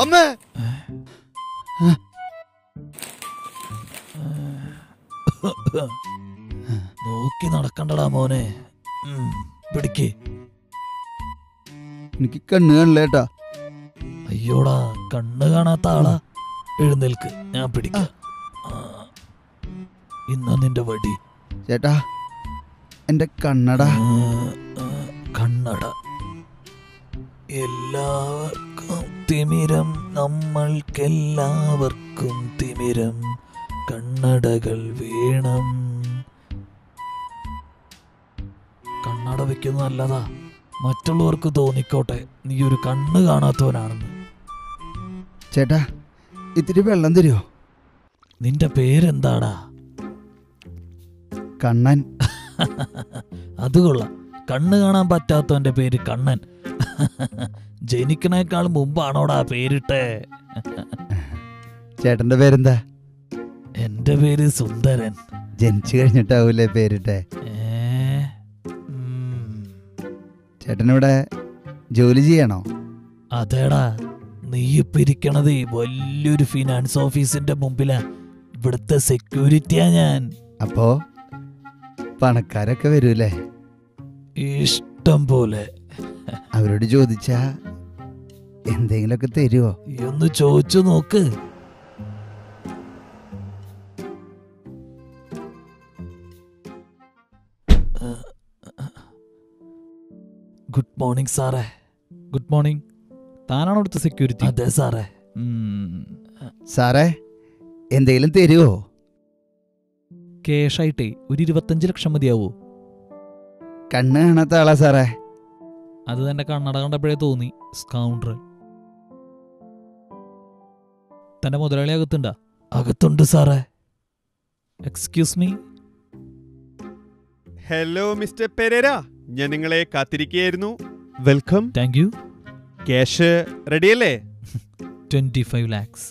അമ്മേ നോക്കി നടക്കണ്ടടാ മോനെ ഉം, പിടിക്ക് എനിക്ക് കണ്ണ് കാണില്ലേട്ടാ അയ്യോടാ കണ്ണ് കാണാത്ത ആളാ എഴുന്നേൽക്ക് ഞാൻ പിടിക്കാം ആ. ഇന്നാ നിന്റെ വടി ചേട്ടാ എന്റെ കണ്ണട ആ, ആ, കണ്ണട എല്ലാവർക്കും തിമിരം നമ്മൾക്കെല്ലാവർക്കും തിമിരം കണ്ണടകൾ വേണം കണ്ണട വെക്കുന്നത് നല്ലതാ മറ്റുള്ളവർക്ക് തോന്നിക്കോട്ടെ നീ ഒരു കണ്ണ് കാണാത്തവനാണെന്ന് ചേട്ടാ ഇത്തിരി വെള്ളം തരുമോ നിന്റെ പേരെന്താടാ കണ്ണൻ അത് കൊള്ളാം കണ്ണ് കാണാൻ പറ്റാത്തവന്റെ പേര് കണ്ണൻ ജനിക്കണേക്കാൾ മുമ്പാണോടാ പേരിട്ടെ ചേട്ടന്റെ പേരെന്താ എന്റെ പേര് സുന്ദരൻ ജനിച്ചു കഴിഞ്ഞിട്ടാവൂലേ പേരിട്ടെ ഏ ഉം. ചേട്ടനിവിടെ ജോലി ചെയ്യണോ അതേടാ നീ ഇപ്പൊ ഇരിക്കണത് വലിയൊരു ഫിനാൻസ് ഓഫീസിന്റെ മുമ്പിലാ ഇവിടുത്തെ സെക്യൂരിറ്റിയാ ഞാൻ അപ്പോ പണക്കാരൊക്കെ വരൂലേ ഇഷ്ടം പോലെ അവരോട് ചോദിച്ചാ എന്തെങ്കിലുമൊക്കെ തരുമോ ഈ ഒന്ന് ചോദിച്ചു നോക്ക് ഗുഡ് മോർണിംഗ് സാറേ ഗുഡ് മോർണിംഗ് താനാണോ ഇവിടുത്തെ സെക്യൂരിറ്റി അതെ സാറേ സാറേ എന്തെങ്കിലും തരുമോ കേഷായിട്ടേ ഒരു ഇരുപത്തഞ്ച് ലക്ഷം മതിയാവോ കണ്ണ് കാണാത്ത ആളാ സാറേ അത് തന്നെ കണ്ണട കണ്ടപ്പോഴേ തോന്നി സ്കൗണ്ടർ തന്റെ മുതലാളി അകത്തുണ്ടാ അകത്തുണ്ട് സാറേ excuse me hello mister Pereira ഞാൻ നിങ്ങളെ കാത്തിരിക്കുകയായിരുന്നു വെൽക്കം താങ്ക് യു ക്യാഷ് റെഡിയല്ലേ ട്വന്റി ഫൈവ് ലാക്സ്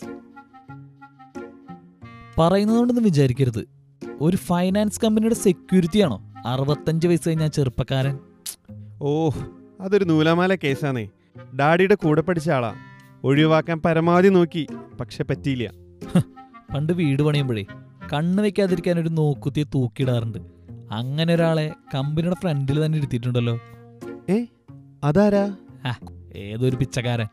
പറയുന്നതുകൊണ്ടൊന്നും വിചാരിക്കരുത് ഒരു ഫൈനാൻസ് കമ്പനിയുടെ സെക്യൂരിറ്റി ആണോ അറുപത്തഞ്ച് വയസ്സ് കഴിഞ്ഞാൽ ചെറുപ്പക്കാരൻ ഓ അതൊരു നൂലാമാല കേസാണേ ഡാഡിയുടെ കൂടെ പഠിച്ച ആളാ ഒഴിവാക്കാൻ പരമാവധി നോക്കി പക്ഷെ പറ്റിയില്ല പണ്ട് വീട് പണിയുമ്പോഴേ കണ്ണ് വെക്കാതിരിക്കാൻ ഒരു നോക്കുത്തിയെ തൂക്കിയിടാറുണ്ട് അങ്ങനെ ഒരാളെ കമ്പനിയുടെ ഫ്രണ്ടിൽ തന്നെ ഇരുത്തിയിട്ടുണ്ടല്ലോ അതാരാ ഏതൊരു പിച്ചക്കാരൻ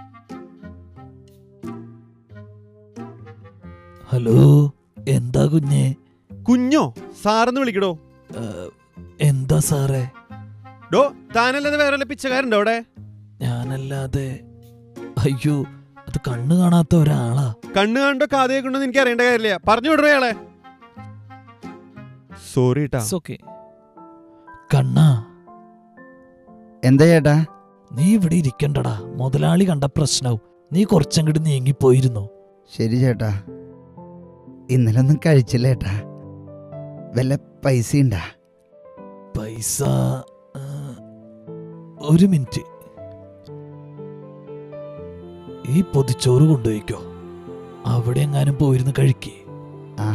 ഹലോ എന്താ കുഞ്ഞേ കുഞ്ഞോ സാറെന്ന് വിളിക്കടോ ഏ, എന്താ സാറേ ഡോ താനല്ലാതെ വേറെ വല്ല പിച്ചക്കാരുണ്ടോ അവിടെ ഞാനല്ലാതെ അയ്യോ അത് കണ്ണ് കാണാത്ത ഒരാളാ കണ്ണ് കണ്ടോ കാതയെ കൊണ്ടോ എനിക്ക് അറിയേണ്ട കാര്യമില്ല പറഞ്ഞു വിടറേ അയാളെ സോറി ട്ടാ ഓക്കെ കണ്ണാ എന്താ ചേട്ടാ നീ ഇവിടെ ഇരിക്കണ്ടടാ മുതലാളി കണ്ട പ്രശ്നവും നീ കുറച്ചങ്ങോട്ട് നീങ്ങിപ്പോയിരുന്നു ശരി ചേട്ടാ ഇന്നലെ ഒന്നും കഴിച്ചില്ല ചേട്ടാ വല്ല പൈസ ഉണ്ടാ പൈസ ആ, ഒരു മിനിറ്റ് ഈ പൊതിച്ചോറ് കൊണ്ടുപോയിക്കോ അവിടെ എങ്ങാനും പോയിരുന്ന് കഴിക്കേ ആ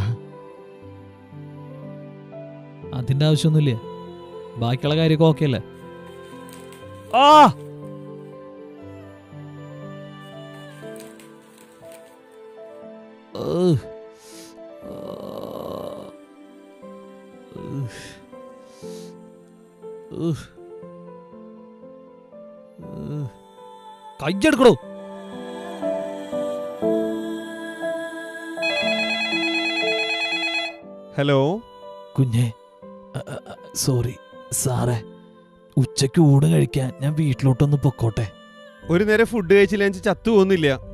അതിന്റെ ആവശ്യമൊന്നുമില്ല ബാക്കിയുള്ള കാര്യമൊക്കെ ഓക്കെ അല്ലേ ആ ഏഹ്. ആ. ഉഹ്. ഉഹ്. ഉഹ്. കയ്യെടുക്കടോ ഹലോ കുഞ്ഞെ അ- അ- അ, സോറി സാറേ ഉച്ചയ്ക്ക് ഊണ് കഴിക്കാൻ ഞാൻ വീട്ടിലോട്ടൊന്ന് പൊക്കോട്ടെ ഒരു നേരം ഫുഡ് കഴിച്ചില്ല എന്ന് ചത്തു പോകുന്നില്ല